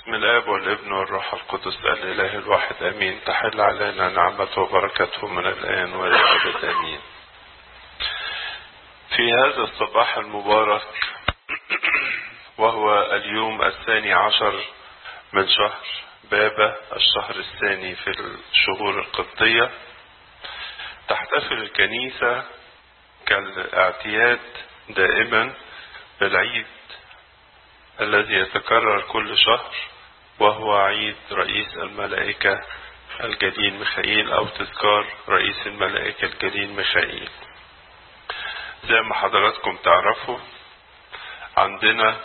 باسم الاب والابن والروح القدس الاله الواحد امين تحل علينا نعمته وبركته من الان والى الابد امين في هذا الصباح المبارك وهو اليوم الثاني عشر من شهر بابا الشهر الثاني في الشهور القبطية تحتفل الكنيسة كالاعتياد دائما بالعيد الذي يتكرر كل شهر وهو عيد رئيس الملائكة الجليل ميخائيل أو تذكار رئيس الملائكة الجليل ميخائيل زي ما حضراتكم تعرفوا عندنا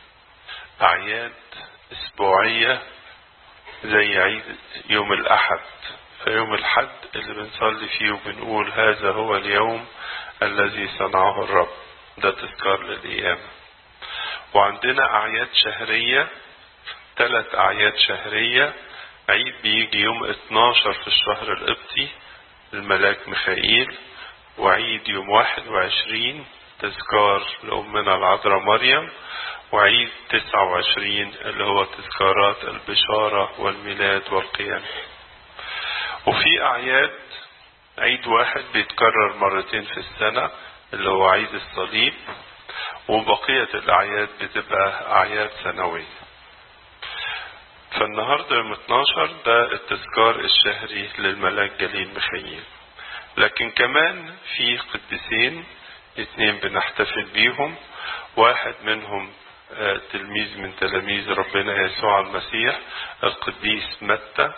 أعياد أسبوعية زي عيد يوم الأحد فيوم الحد اللي بنصلي فيه وبنقول هذا هو اليوم الذي صنعه الرب ده تذكار للأيام وعندنا أعياد شهرية ثلاث أعياد شهرية عيد بيجي يوم 12 في الشهر القبطي الملاك ميخائيل وعيد يوم 21 تذكار لأمنا العذراء مريم وعيد 29 اللي هو تذكارات البشارة والميلاد والقيامة وفي أعياد عيد واحد بيتكرر مرتين في السنة اللي هو عيد الصليب وبقية الأعياد بتبقى أعياد سنوية فالنهاردة يوم 12 ده التذكار الشهري للملاك جليل ميخائيل لكن كمان في قديسين اتنين بنحتفل بيهم واحد منهم تلميذ من تلاميذ ربنا يسوع المسيح القديس متى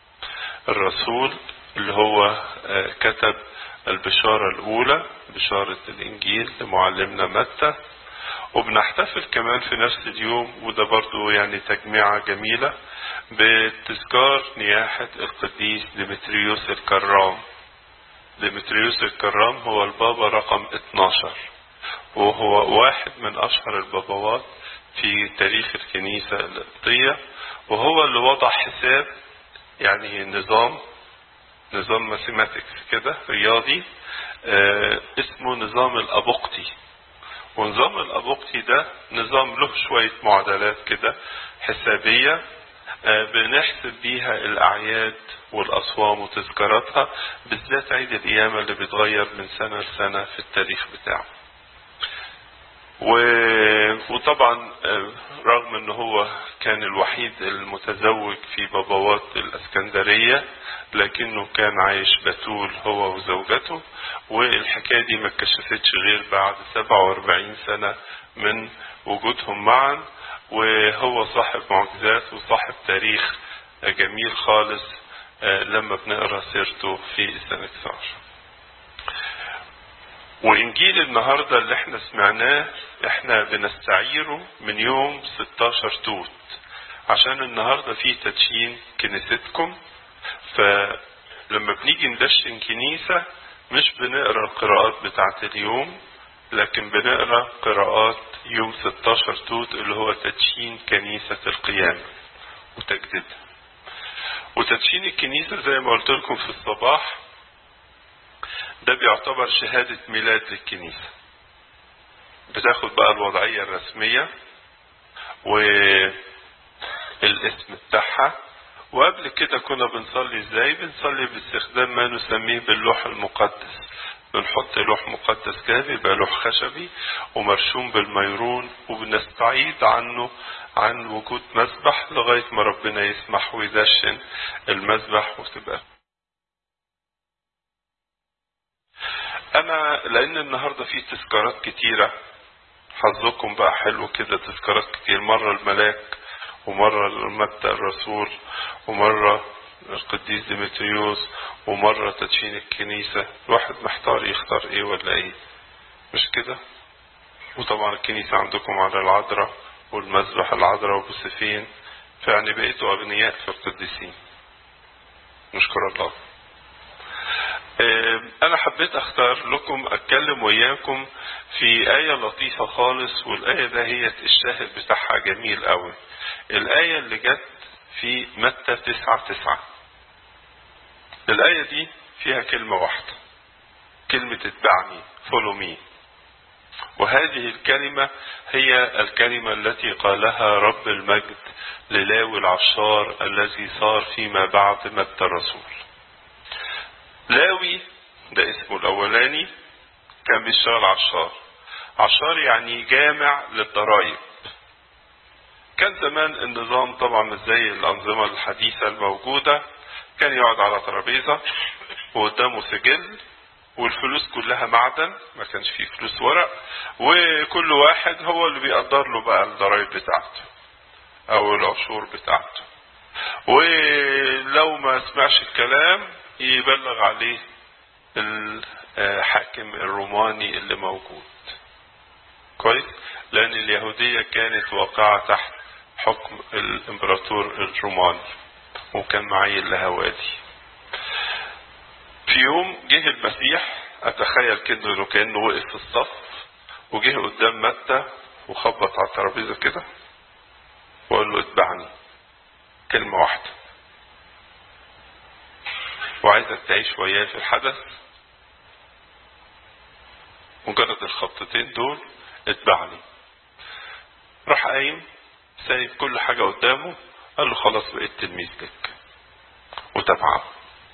الرسول اللي هو كتب البشارة الأولى بشارة الإنجيل لمعلمنا متى وبنحتفل كمان في نفس اليوم وده برضو يعني تجميعة جميلة بتذكار نياحة القديس ديمتريوس الكرام ديمتريوس الكرام هو البابا رقم 12 وهو واحد من أشهر البابوات في تاريخ الكنيسة القبطية وهو اللي وضع حساب يعني نظام نظام ماثيماتكس كده رياضي آه اسمه نظام الأبوقتي ونظام الأبوقتي ده نظام له شوية معادلات كده حسابية آه بنحسب بيها الأعياد والأصوام وتذكاراتها بالذات عيد القيامة اللي بيتغير من سنة لسنة في التاريخ بتاعه و... وطبعا رغم ان هو كان الوحيد المتزوج في بابوات الاسكندرية لكنه كان عايش بتول هو وزوجته والحكاية دي ما اتكشفتش غير بعد 47 سنة من وجودهم معا وهو صاحب معجزات وصاحب تاريخ جميل خالص لما بنقرا سيرته في السنكسار وإنجيل النهاردة اللي احنا سمعناه احنا بنستعيره من يوم 16 توت عشان النهاردة في تدشين كنيستكم فلما بنيجي ندشن كنيسة مش بنقرا القراءات بتاعت اليوم لكن بنقرا قراءات يوم 16 توت اللي هو تدشين كنيسة القيامة وتجديدها وتدشين الكنيسة زي ما قلت لكم في الصباح ده بيعتبر شهادة ميلاد للكنيسة بتاخد بقى الوضعية الرسمية والاسم بتاعها وقبل كده كنا بنصلي ازاي بنصلي باستخدام ما نسميه باللوح المقدس بنحط لوح مقدس كده بيبقى لوح خشبي ومرشوم بالميرون وبنستعيد عنه عن وجود مسبح لغاية ما ربنا يسمح ويدشن المسبح وتبقى انا لان النهاردة في تذكارات كتيرة حظكم بقى حلو كده تذكارات كتير مرة الملاك ومرة متى الرسول ومرة القديس ديمتريوس ومرة تدشين الكنيسة الواحد محتار يختار ايه ولا ايه مش كده وطبعا الكنيسة عندكم على العذراء والمذبح العذراء وبوسفين فيعني بقيتوا اغنياء في القديسين نشكر الله أنا حبيت أختار لكم أتكلم وياكم في آية لطيفة خالص والآية ده هي الشاهد بتاعها جميل قوي الآية اللي جت في متى تسعة تسعة الآية دي فيها كلمة واحدة كلمة اتبعني follow me وهذه الكلمة هي الكلمة التي قالها رب المجد للاوي العشار الذي صار فيما بعد مجد الرسول لاوي ده اسمه الأولاني كان بيشتغل عشار عشار يعني جامع للضرائب كان زمان النظام طبعا مش زي الأنظمة الحديثة الموجودة كان يقعد على ترابيزة وقدامه سجل والفلوس كلها معدن ما كانش فيه فلوس ورق وكل واحد هو اللي بيقدر له بقى الضرايب بتاعته او العشور بتاعته ولو ما سمعش الكلام يبلغ عليه الحاكم الروماني اللي موجود كويس لان اليهودية كانت واقعة تحت حكم الامبراطور الروماني وكان معين لها وادي في يوم جه المسيح اتخيل كده انه كانه وقف في الصف وجه قدام متى وخبط على الترابيزه كده وقال له اتبعني كلمه واحده وعايزك تعيش وياه في الحدث مجرد الخبطتين دول اتبعني راح قايم سايب كل حاجه قدامه قال له خلاص بقيت تلميذ لك وتبعه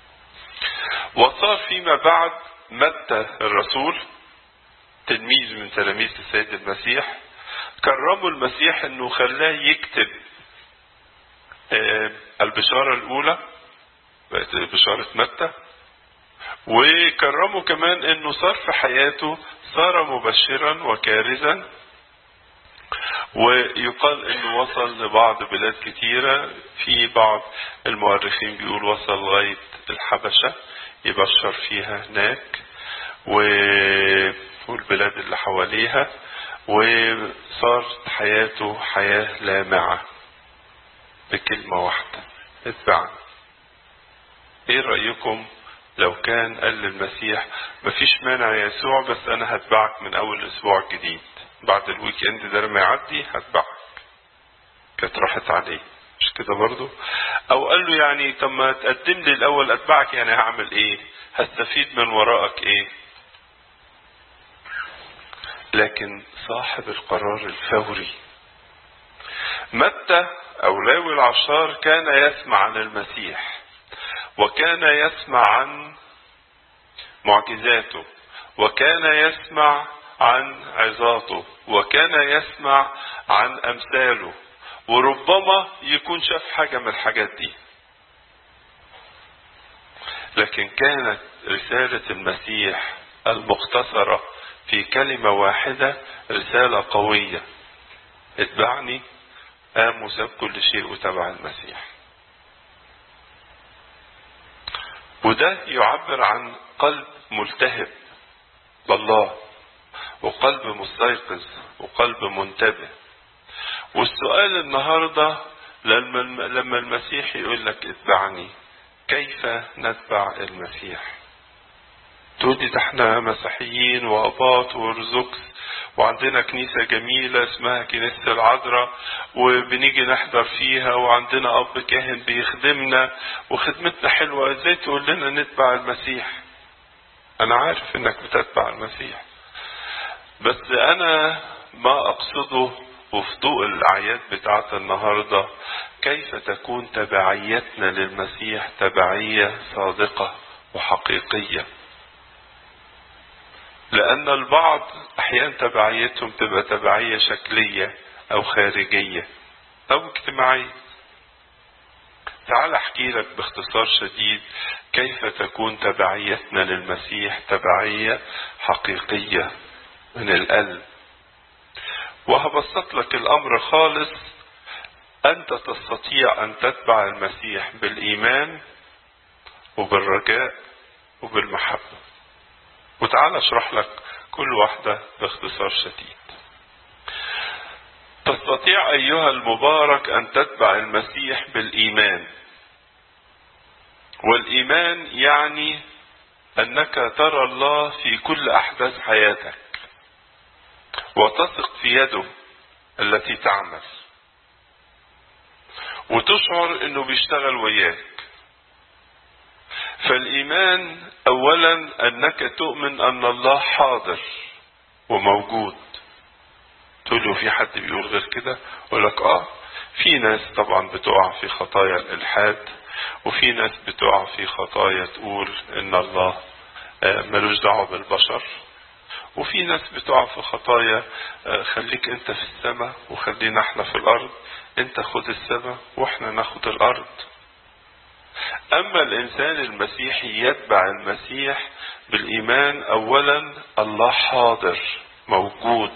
وصار فيما بعد متى الرسول تلميذ من تلاميذ السيد المسيح كرموا المسيح انه خلاه يكتب البشارة الاولى بقت بشارة متى وكرموا كمان انه صار في حياته صار مبشرا وكارزا ويقال انه وصل لبعض بلاد كتيرة في بعض المؤرخين بيقول وصل لغاية الحبشة يبشر فيها هناك والبلاد اللي حواليها وصارت حياته حياة لامعة بكلمة واحدة اتبعني ايه رأيكم لو كان قال للمسيح مفيش مانع يا يسوع بس انا هتبعك من اول اسبوع جديد بعد الويك اند ده لما يعدي هتبعك كانت راحت عليه مش كده برضو او قال له يعني طب ما تقدم لي الاول اتبعك يعني هعمل ايه هستفيد من وراءك ايه لكن صاحب القرار الفوري متى او لاوي العشار كان يسمع عن المسيح وكان يسمع عن معجزاته وكان يسمع عن عظاته وكان يسمع عن امثاله وربما يكون شاف حاجة من الحاجات دي لكن كانت رسالة المسيح المختصرة في كلمة واحدة رسالة قوية اتبعني قام وساب كل شيء وتبع المسيح وده يعبر عن قلب ملتهب بالله وقلب مستيقظ وقلب منتبه والسؤال النهارده لما المسيح يقول لك اتبعني كيف نتبع المسيح تقول دي ده احنا مسيحيين واباط وارثوذكس وعندنا كنيسة جميلة اسمها كنيسة العذراء وبنيجي نحضر فيها وعندنا أب كاهن بيخدمنا وخدمتنا حلوة ازاي تقول لنا نتبع المسيح أنا عارف إنك بتتبع المسيح بس أنا ما أقصده وفي ضوء الأعياد بتاعت النهاردة كيف تكون تبعيتنا للمسيح تبعية صادقة وحقيقية لأن البعض أحيانا تبعيتهم تبقى تبعية شكلية أو خارجية أو اجتماعية تعال أحكي لك باختصار شديد كيف تكون تبعيتنا للمسيح تبعية حقيقية من القلب وهبسط لك الأمر خالص أنت تستطيع أن تتبع المسيح بالإيمان وبالرجاء وبالمحبة وتعال اشرح لك كل واحدة باختصار شديد تستطيع أيها المبارك أن تتبع المسيح بالإيمان والإيمان يعني أنك ترى الله في كل أحداث حياتك وتثق في يده التي تعمل وتشعر انه بيشتغل وياك فالايمان اولا انك تؤمن ان الله حاضر وموجود تقول له في حد بيقول غير كده اقول لك اه في ناس طبعا بتقع في خطايا الالحاد وفي ناس بتقع في خطايا تقول ان الله ملوش دعوه بالبشر وفي ناس بتقع في خطايا خليك انت في السماء وخلينا احنا في الارض انت خد السماء واحنا ناخد الارض اما الانسان المسيحي يتبع المسيح بالايمان اولا الله حاضر موجود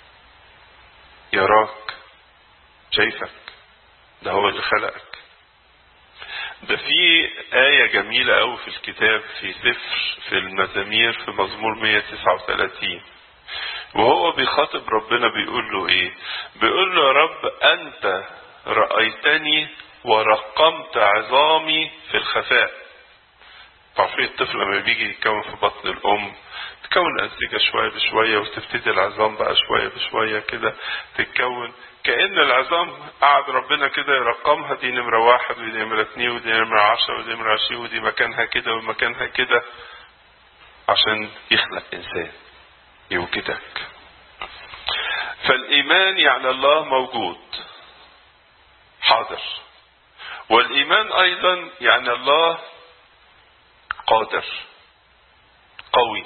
يراك شايفك ده هو اللي خلقك ده في آية جميلة أوي في الكتاب في سفر في المزامير في مزمور 139 وهو بيخاطب ربنا بيقول له إيه؟ بيقول له يا رب أنت رأيتني ورقمت عظامي في الخفاء. عارفين الطفل لما بيجي يتكون في بطن الأم تكون أنسجة شوية بشوية وتبتدي العظام بقى شوية بشوية كده تتكون كأن العظام قعد ربنا كده يرقمها دي نمرة واحد ودي نمرة اتنين ودي نمرة عشرة ودي نمرة عشرين ودي مكانها كده ومكانها كده عشان يخلق إنسان يوجدك فالإيمان يعني الله موجود حاضر والإيمان أيضا يعني الله قادر قوي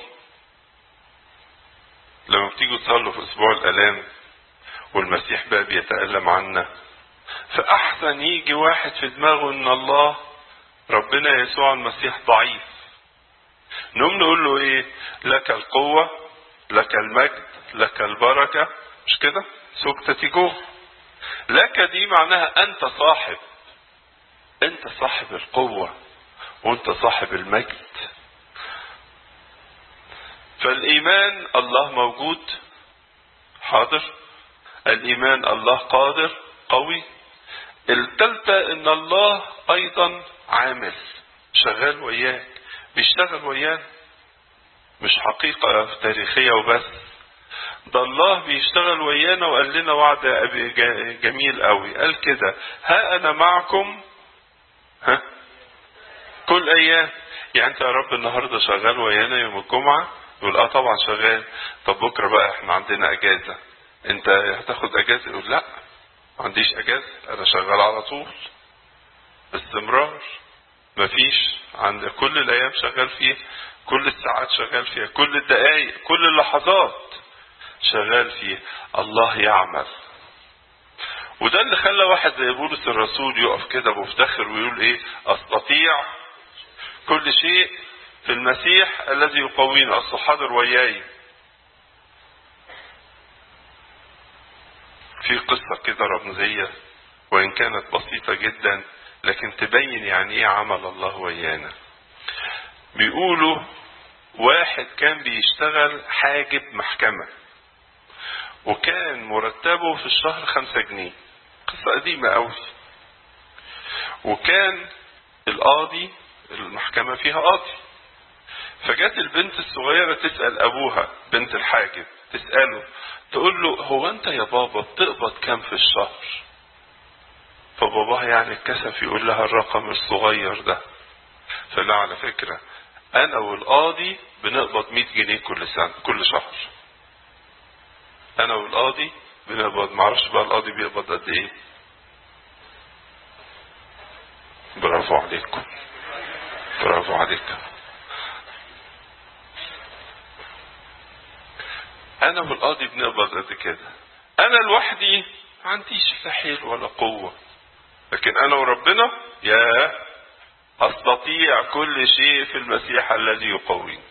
لما بتيجوا تصلوا في أسبوع الآلام والمسيح بقى بيتألم عنا فأحسن يجي واحد في دماغه إن الله ربنا يسوع المسيح ضعيف نقوم نقول له إيه لك القوة لك المجد لك البركة مش كده سكتة جوه لك دي معناها أنت صاحب أنت صاحب القوة وأنت صاحب المجد فالإيمان الله موجود حاضر الإيمان الله قادر قوي التالتة إن الله أيضا عامل شغال وياك بيشتغل ويانا مش حقيقة تاريخية وبس ده الله بيشتغل ويانا وقال لنا وعد جميل قوي قال كده ها أنا معكم ها كل أيام يعني أنت يا رب النهاردة شغال ويانا يوم الجمعة يقول اه طبعا شغال طب بكرة بقى احنا عندنا أجازة انت هتاخد اجازه يقول لا ما عنديش اجازه انا شغال على طول باستمرار مفيش عند كل الايام شغال فيها كل الساعات شغال فيها كل الدقائق كل اللحظات شغال فيها الله يعمل وده اللي خلى واحد زي بولس الرسول يقف كده مفتخر ويقول ايه استطيع كل شيء في المسيح الذي يقويني اصل حاضر وياي في قصة كده رمزية وإن كانت بسيطة جدا لكن تبين يعني إيه عمل الله ويانا. بيقولوا واحد كان بيشتغل حاجب محكمة وكان مرتبه في الشهر خمسة جنيه قصة قديمة أوي وكان القاضي المحكمة فيها قاضي فجت البنت الصغيرة تسأل أبوها بنت الحاجب تسأله تقول له هو أنت يا بابا بتقبض كام في الشهر فباباها يعني اتكسف يقول لها الرقم الصغير ده فلا على فكرة أنا والقاضي بنقبض 100 جنيه كل سنة كل شهر أنا والقاضي بنقبض معرفش بقى القاضي بيقبض قد إيه برافو عليكم برافو عليكم انا والقاضي بنقبض قد كده انا لوحدي ما عنديش لا حيل ولا قوه لكن انا وربنا يا استطيع كل شيء في المسيح الذي يقويني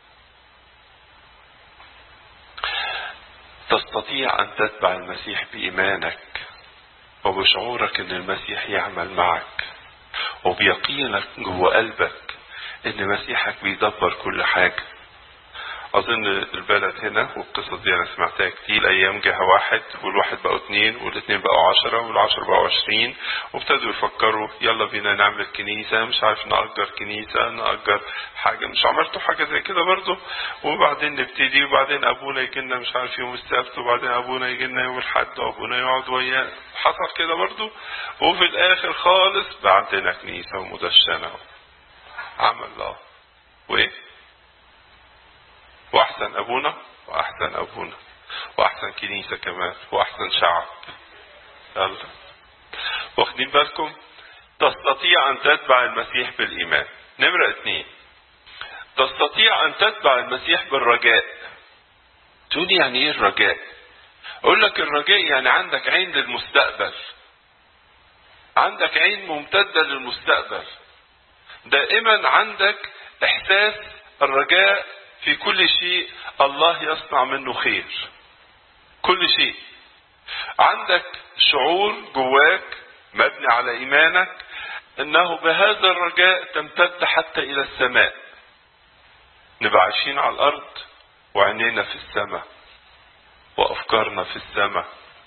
تستطيع ان تتبع المسيح بايمانك وبشعورك ان المسيح يعمل معك وبيقينك جوه قلبك ان مسيحك بيدبر كل حاجه اظن البلد هنا والقصص دي انا سمعتها كتير ايام جه واحد والواحد بقوا اتنين والاتنين بقوا عشرة والعشرة بقوا عشرين وابتدوا يفكروا يلا بينا نعمل كنيسة مش عارف نأجر كنيسة نأجر حاجة مش عملتوا حاجة زي كده برضه وبعدين نبتدي وبعدين ابونا يجي لنا مش عارف يوم السبت وبعدين ابونا يجي لنا يوم الاحد وابونا يقعد وياه حصل كده برضه وفي الاخر خالص بقى عندنا كنيسة ومدشنة عمل الله وايه واحسن واحسن ابونا واحسن ابونا واحسن كنيسه كمان واحسن شعب يلا واخدين بالكم تستطيع ان تتبع المسيح بالايمان نمره اثنين تستطيع ان تتبع المسيح بالرجاء تقول يعني ايه الرجاء اقول لك الرجاء يعني عندك عين للمستقبل عندك عين ممتدة للمستقبل دائما عندك احساس الرجاء في كل شيء الله يصنع منه خير كل شيء عندك شعور جواك مبني على ايمانك انه بهذا الرجاء تمتد حتى الى السماء نبقى عايشين على الارض وعينينا في السماء وافكارنا في السماء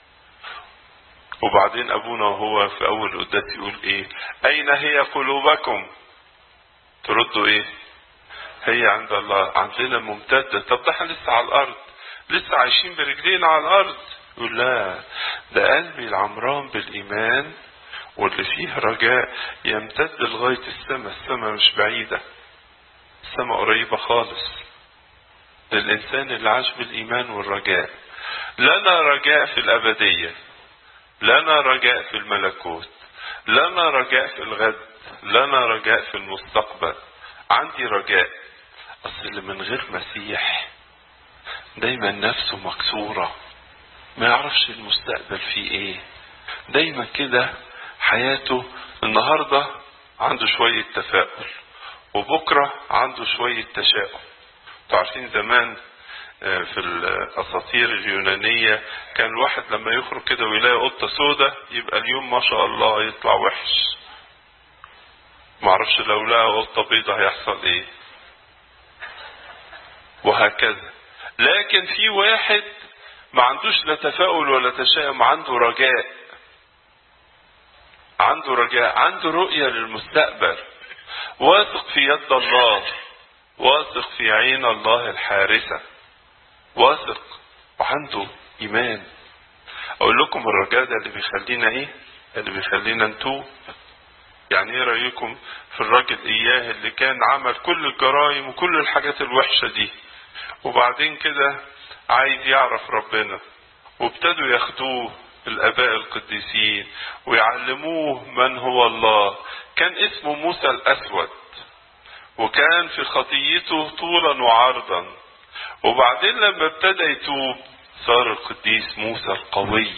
وبعدين ابونا وهو في اول قداس يقول ايه اين هي قلوبكم تردوا ايه هي عند الله عندنا ممتدة طب ده احنا لسه على الارض لسه عايشين برجلينا على الارض يقول لا ده قلبي العمران بالايمان واللي فيه رجاء يمتد لغاية السماء السماء مش بعيدة السماء قريبة خالص للإنسان اللي عاش بالإيمان والرجاء لنا رجاء في الأبدية لنا رجاء في الملكوت لنا رجاء في الغد لنا رجاء في المستقبل عندي رجاء أصل اللي من غير مسيح دايما نفسه مكسورة ما يعرفش المستقبل فيه ايه دايما كده حياته النهاردة عنده شوية تفاؤل وبكرة عنده شوية تشاؤم عارفين زمان في الاساطير اليونانيه كان الواحد لما يخرج كده ويلاقي قطه سودة يبقى اليوم ما شاء الله يطلع وحش معرفش لو لقى قطه بيضة هيحصل ايه وهكذا لكن في واحد ما عندوش لا تفاؤل ولا تشاؤم عنده رجاء عنده رجاء عنده رؤية للمستقبل واثق في يد الله واثق في عين الله الحارسة واثق وعنده إيمان أقول لكم الرجاء ده اللي بيخلينا إيه؟ اللي بيخلينا نتوب يعني إيه رأيكم في الراجل إياه اللي كان عمل كل الجرائم وكل الحاجات الوحشة دي وبعدين كده عايز يعرف ربنا وابتدوا ياخدوه الآباء القديسين ويعلموه من هو الله كان اسمه موسى الأسود وكان في خطيته طولا وعرضا وبعدين لما ابتدى يتوب صار القديس موسى القوي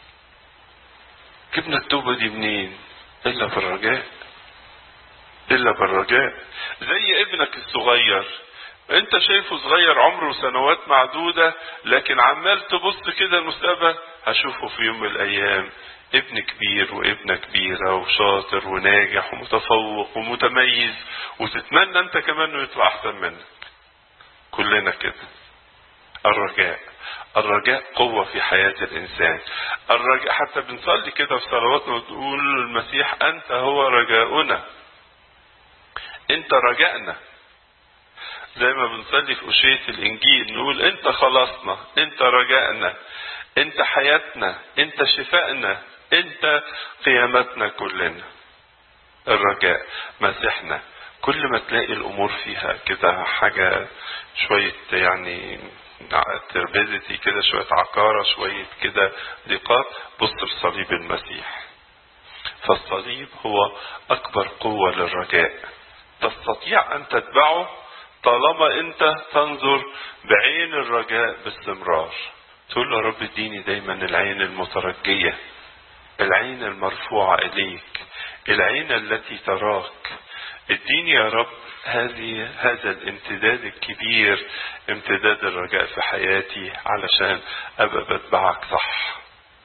جبنا التوبة دي منين إلا بالرجاء إلا بالرجاء زي ابنك الصغير انت شايفه صغير عمره سنوات معدودة لكن عمال تبص كده المستقبل هشوفه في يوم من الايام ابن كبير وابنة كبيرة وشاطر وناجح ومتفوق ومتميز وتتمنى انت كمان انه يطلع احسن منك كلنا كده الرجاء الرجاء قوة في حياة الإنسان الرجاء حتى بنصلي كده في صلواتنا وتقول المسيح أنت هو رجاؤنا أنت رجائنا زي ما بنصلي في أشية الإنجيل نقول أنت خلاصنا أنت رجائنا أنت حياتنا أنت شفائنا أنت قيامتنا كلنا الرجاء مسيحنا كل ما تلاقي الأمور فيها كده حاجة شوية يعني تربيزتي كده شوية عقارة شوية كده ضيقات بص بصليب المسيح فالصليب هو أكبر قوة للرجاء تستطيع أن تتبعه طالما أنت تنظر بعين الرجاء باستمرار تقول له رب اديني دايما العين المترجية العين المرفوعة إليك العين التي تراك اديني يا رب هذه هذا الامتداد الكبير امتداد الرجاء في حياتي علشان ابقى بتبعك صح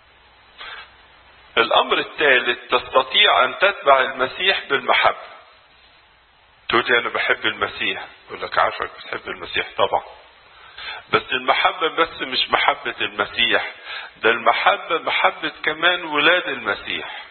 الامر الثالث تستطيع ان تتبع المسيح بالمحبه تقول لي انا بحب المسيح اقول لك عارفك بتحب المسيح طبعا بس المحبه بس مش محبه المسيح ده المحبه محبه كمان ولاد المسيح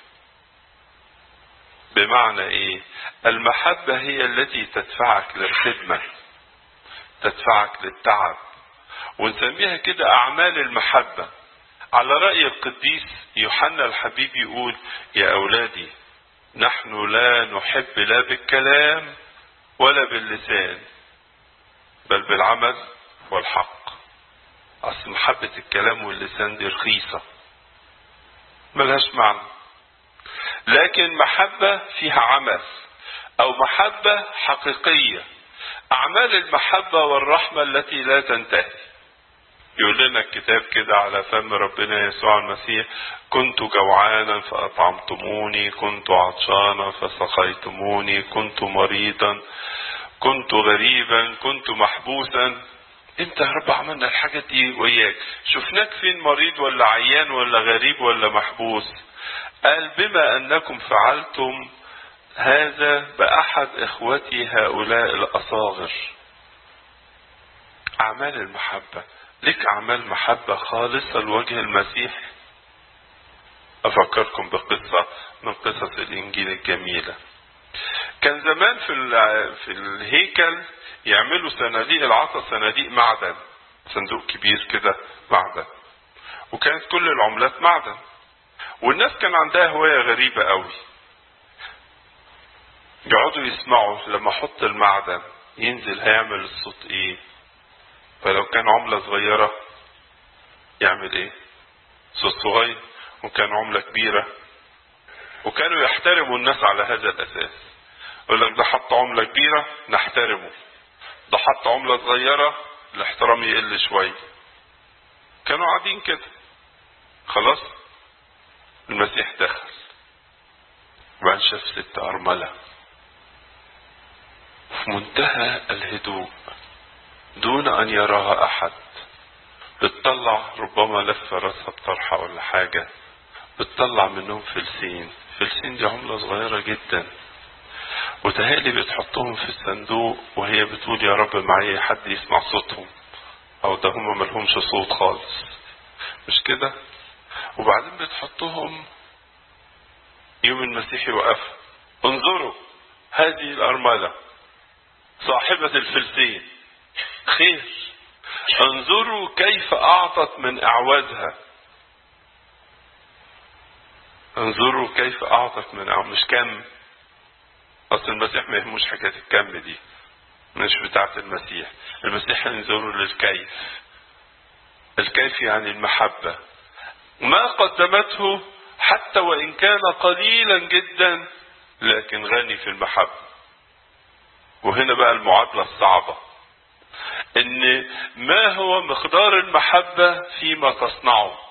بمعنى ايه المحبة هي التي تدفعك للخدمة تدفعك للتعب ونسميها كده اعمال المحبة على رأي القديس يوحنا الحبيب يقول يا اولادي نحن لا نحب لا بالكلام ولا باللسان بل بالعمل والحق اصل محبة الكلام واللسان دي رخيصة ملهاش معنى لكن محبة فيها عمل او محبة حقيقية اعمال المحبة والرحمة التي لا تنتهي يقول لنا الكتاب كده على فم ربنا يسوع المسيح كنت جوعانا فأطعمتموني كنت عطشانا فسقيتموني كنت مريضا كنت غريبا كنت محبوسا انت يا رب عملنا الحاجات دي وياك شفناك فين مريض ولا عيان ولا غريب ولا محبوس قال بما انكم فعلتم هذا باحد اخوتي هؤلاء الاصاغر اعمال المحبه لك أعمال محبة خالصة لوجه المسيح أفكركم بقصة من قصص الإنجيل الجميلة كان زمان في في الهيكل يعملوا صناديق العطا صناديق معدن صندوق كبير كده معدن وكانت كل العملات معدن والناس كان عندها هواية غريبة قوي يقعدوا يسمعوا لما احط المعدن ينزل هيعمل الصوت ايه فلو كان عملة صغيرة يعمل ايه صوت صغير وكان عملة كبيرة وكانوا يحترموا الناس على هذا الاساس يقول لك ده حط عملة كبيرة نحترمه ده حط عملة صغيرة الاحترام يقل شوية كانوا قاعدين كده خلاص المسيح دخل وبعدين شاف ست أرملة في منتهى الهدوء دون أن يراها أحد بتطلع ربما لف راسها بطرحة ولا حاجة بتطلع منهم فلسين فلسين دي عملة صغيرة جدا وتهالي بتحطهم في الصندوق وهي بتقول يا رب معايا حد يسمع صوتهم او ده هما ملهمش صوت خالص مش كده وبعدين بتحطهم يوم المسيح يوقف انظروا هذه الأرملة صاحبة الفلسين خير انظروا كيف أعطت من أعوازها انظروا كيف أعطت من أعوازها مش كم أصل المسيح ما يهموش حكاية الكم دي مش بتاعة المسيح المسيح ينظروا للكيف الكيف يعني المحبة ما قدمته حتى وإن كان قليلا جدا لكن غني في المحبة وهنا بقى المعادلة الصعبة ان ما هو مقدار المحبة فيما تصنعه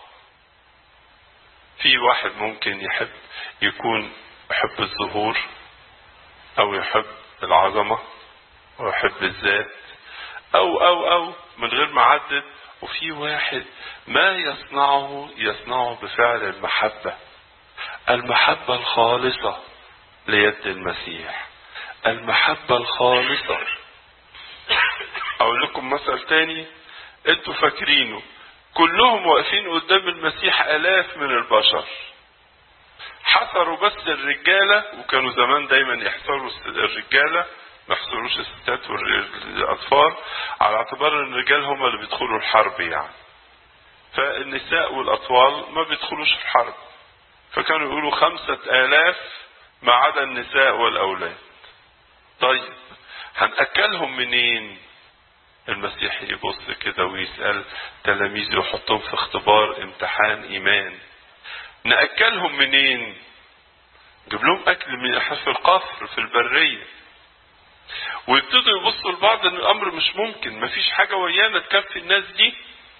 في واحد ممكن يحب يكون يحب الظهور او يحب العظمة او يحب الذات او او او من غير ما عدد وفي واحد ما يصنعه يصنعه بفعل المحبة المحبة الخالصة ليد المسيح المحبة الخالصة اقول لكم مثل تاني انتوا فاكرينه كلهم واقفين قدام المسيح الاف من البشر حصروا بس الرجالة وكانوا زمان دايما يحصروا الرجالة ما يحصروش الستات والاطفال على اعتبار ان الرجال هم اللي بيدخلوا الحرب يعني فالنساء والاطفال ما بيدخلوش الحرب فكانوا يقولوا خمسة آلاف ما عدا النساء والأولاد طيب هنأكلهم منين المسيح يبص كده ويسأل تلاميذه يحطهم في اختبار امتحان إيمان نأكلهم منين جيب لهم أكل من في القفر في البرية ويبتدوا يبصوا لبعض ان الامر مش ممكن مفيش حاجة ويانا تكفي الناس دي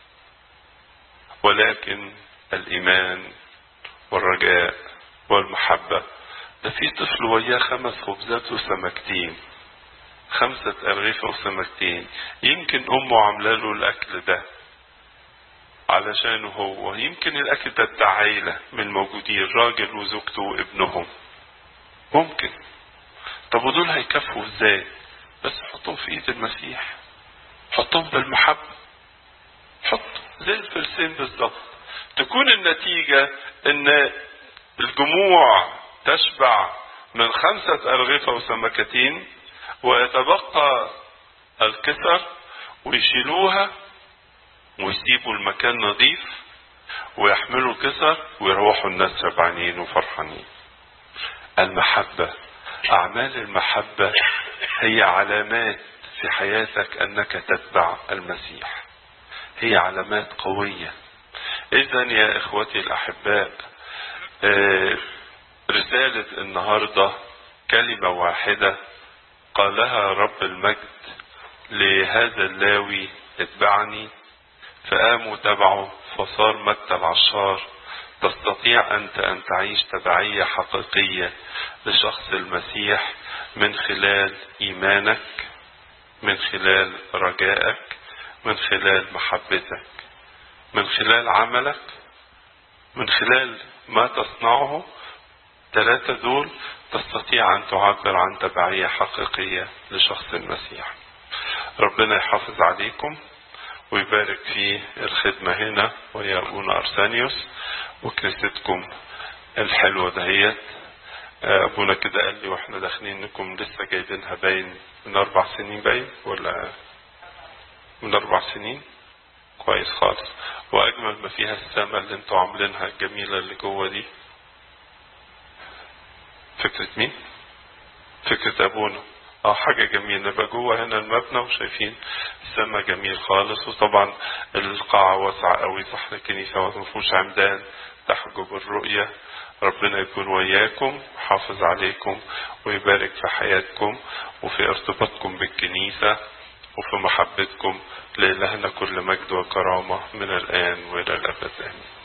ولكن الايمان والرجاء والمحبة ده في طفل وياه خمس خبزات وسمكتين خمسة أرغفة وسمكتين يمكن أمه عاملة له الأكل ده علشانه هو يمكن الأكل ده بتاع عيلة من الموجودين راجل وزوجته وابنهم ممكن طب ودول هيكفوا ازاي بس حطهم في ايد المسيح حطهم بالمحبة حط زي الفلسين بالظبط تكون النتيجة ان الجموع تشبع من خمسة أرغفة وسمكتين ويتبقى الكسر ويشيلوها ويسيبوا المكان نظيف ويحملوا الكسر ويروحوا الناس شبعانين وفرحانين المحبة أعمال المحبة هي علامات في حياتك أنك تتبع المسيح هي علامات قوية إذا يا إخوتي الأحباء رسالة النهاردة كلمة واحدة قالها رب المجد لهذا اللاوي اتبعني فقاموا تبعه فصار متى العشار تستطيع أنت أن تعيش تبعية حقيقية لشخص المسيح من خلال إيمانك من خلال رجائك من خلال محبتك من خلال عملك من خلال ما تصنعه ثلاثة دول تستطيع أن تعبر عن تبعية حقيقية لشخص المسيح ربنا يحافظ عليكم ويبارك في الخدمة هنا ويا أبونا أرسانيوس وكنيستكم الحلوة دهيت أبونا كده قال لي واحنا داخلين انكم لسه جايبينها باين من أربع سنين باين ولا من أربع سنين كويس خالص وأجمل ما فيها السما اللي انتوا عاملينها الجميلة اللي جوه دي فكرة مين؟ فكرة أبونا اه حاجة جميلة نبقى جوه هنا المبنى وشايفين السما جميل خالص وطبعا القاعة واسعة قوي صح الكنيسة ما فيهوش عمدان تحجب الرؤية ربنا يكون وياكم حافظ عليكم ويبارك في حياتكم وفي ارتباطكم بالكنيسة وفي محبتكم لإلهنا كل مجد وكرامة من الآن وإلى الأبد آمين